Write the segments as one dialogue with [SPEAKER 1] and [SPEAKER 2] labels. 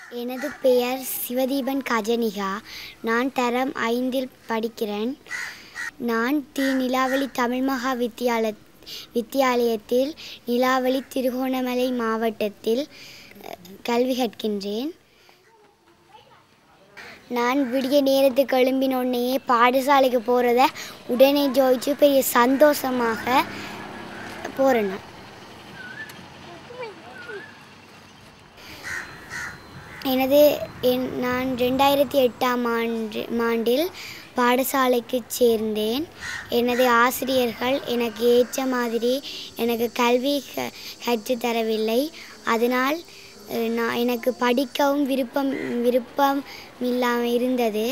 [SPEAKER 1] எனது பெயர் சிவதீபன் கஜனிகா நான் தரம் ஐந்தில் படிக்கிறேன் நான் தி நிலாவளி தமிழ் மகா வித்தியால வித்தியாலயத்தில் நிலாவளி திருகோணமலை மாவட்டத்தில் அஹ், கல்வி கற்கின்றேன் நான் விடிய நேரத்துக்கு எழும்பினோடனே பாடசாலைக்கு போகிறத உடனே ஜோதிச்சு பெரிய சந்தோஷமாக போகிறேன் நான் எனது என் நான் ரெண்டாயிரத்தி எட்டாம் ஆண்டு ஆண்டில் பாடசாலைக்கு சேர்ந்தேன் எனது ஆசிரியர்கள் எனக்கு ஏற்ற மாதிரி எனக்கு கல்வி க கற்றுத் தரவில்லை அதனால் அஹ், நான் எனக்கு படிக்கவும் விருப்பம் விருப்பம் இல்லாமல் இருந்தது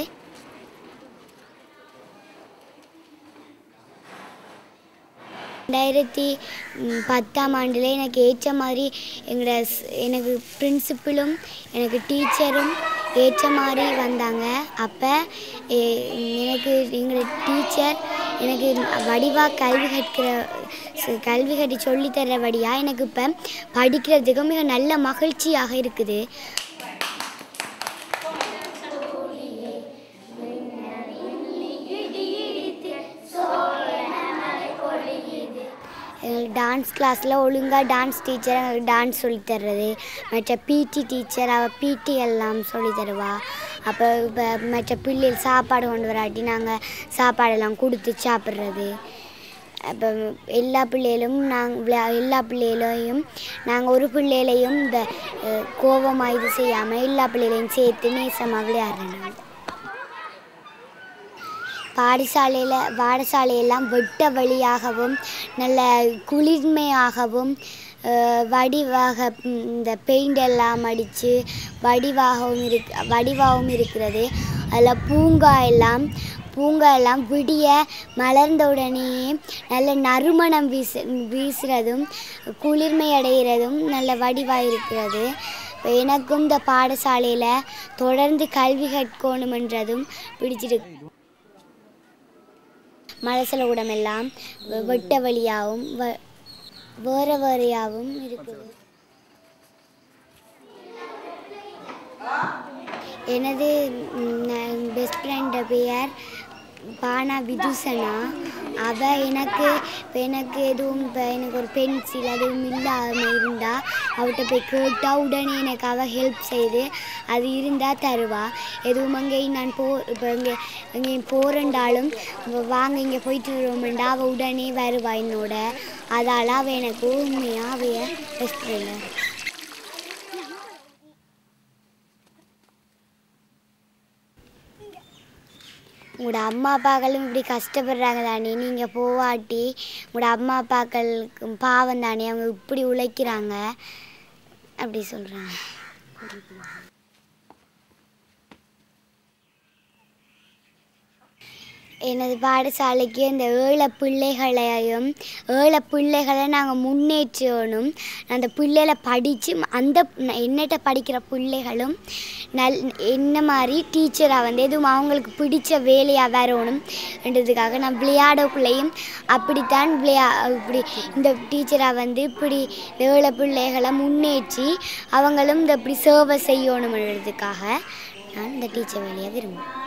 [SPEAKER 1] ரெண்டாயிரத்தி ம், பத்தாம் ஆண்டில் எனக்கு ஏற்ற மாதிரி எங்களோட ஸ்- எனக்கு பிரின்சிபலும் எனக்கு டீச்சரும் ஏற்ற மாதிரி வந்தாங்க அப்போ எனக்கு எங்களோட டீச்சர் எனக்கு வடிவாக கல்வி கற்கிற ச- கல்வி கட்டி சொல்லித்தரபடியாக எனக்கு இப்போ படிக்கிறதுக்கு மிக நல்ல மகிழ்ச்சியாக இருக்குது எங்களுக்கு டான்ஸ் கிளாஸில் ஒழுங்காக டான்ஸ் டீச்சர் எங்களுக்கு டான்ஸ் சொல்லித் தர்றது மற்ற பிடி டீச்சர் அவள் பிடி எல்லாம் சொல்லித் தருவா அப்போ இப்போ மற்ற பிள்ளைகள் சாப்பாடு கொண்டு வராட்டி நாங்கள் சாப்பாடெல்லாம் கொடுத்து சாப்பிட்றது அப்போ எல்லா பிள்ளைகளும் நாங்கள் எல்லா பிள்ளைகளையும் நாங்கள் ஒரு பிள்ளைகளையும் இந்த அஹ், கோவமாக இது செய்யாமல் எல்லா பிள்ளைகளையும் சேர்த்து நேசமாக விளையாடுறேன் நாங்கள் பாடசாலையில் பாடசாலையெல்லாம் வெட்ட வழியாகவும் நல்ல குளிர்மையாகவும் அஹ், வடிவாக ம், இந்த பெயிண்ட் எல்லாம் அடித்து வடிவாகவும் இருக் வடிவாகவும் இருக்கிறது அதில் பூங்கா எல்லாம் பூங்கா எல்லாம் விடிய மலர்ந்த உடனேயே நல்ல நறுமணம் வீச வீசுறதும் குளிர்மை அடைகிறதும் நல்ல வடிவாக இருக்கிறது எனக்கும் இந்த பாடசாலையில் தொடர்ந்து கல்வி கற்கணுமென்றதும் பிடிச்சிருக்கு மலசல கூடமெல்லாம் வெ- வெட்ட வழியாகவும் வ- வேற வேறையாகவும் இருக்குது எனது பெஸ்ட் ஃப்ரெண்ட் பெயர் பானா விதுசனா அவள் எனக்கு இப்போ எனக்கு எதுவும் இப்போ எனக்கு ஒரு பென்சில் எதுவும் இல்லாமல் இருந்தால் அவட்ட போய் கேட்டால் உடனே எனக்கு அவள் ஹெல்ப் செய்து அது இருந்தால் தருவா எதுவும் அங்கே நான் போ இப்போ இங்கே இங்கே போகிறண்டாலும் வாங்க இங்கே போயிட்டு வருவோம்டா அவள் உடனே வருவா என்னோட அதால் அவள் எனக்கு உண்மையாக அவைய பெஸ்ட் ஃப்ரெண்டாக உங்களோட அம்மா அப்பாக்களும் இப்படி கஷ்டப்படுறாங்க தானே நீங்கள் போவாட்டி உங்களோட அம்மா அப்பாக்களுக்கு பாவம் தானே அவங்க இப்படி உழைக்கிறாங்க அப்படி சொல்கிறாங்க எனது பாடசாலைக்கு இந்த ஏழை பிள்ளைகளையும் ஏழை பிள்ளைகளை நாங்கள் முன்னேற்றணும் அந்த பிள்ளைகளை படித்து அந்த என்னட்ட படிக்கிற பிள்ளைகளும் நல் என்ன மாதிரி டீச்சராக வந்து எதுவும் அவங்களுக்கு பிடிச்ச வேலையாக வரணும்ன்றதுக்காக நான் விளையாடக்குள்ளேயும் அப்படித்தான் விளையா இப்படி இந்த டீச்சராக வந்து இப்படி இந்த ஏழை பிள்ளைகளை முன்னேற்றி அவங்களும் இந்த இப்படி சேவை செய்யணுன்றதுக்காக நான் இந்த டீச்சர் வேலையை விரும்புகிறேன்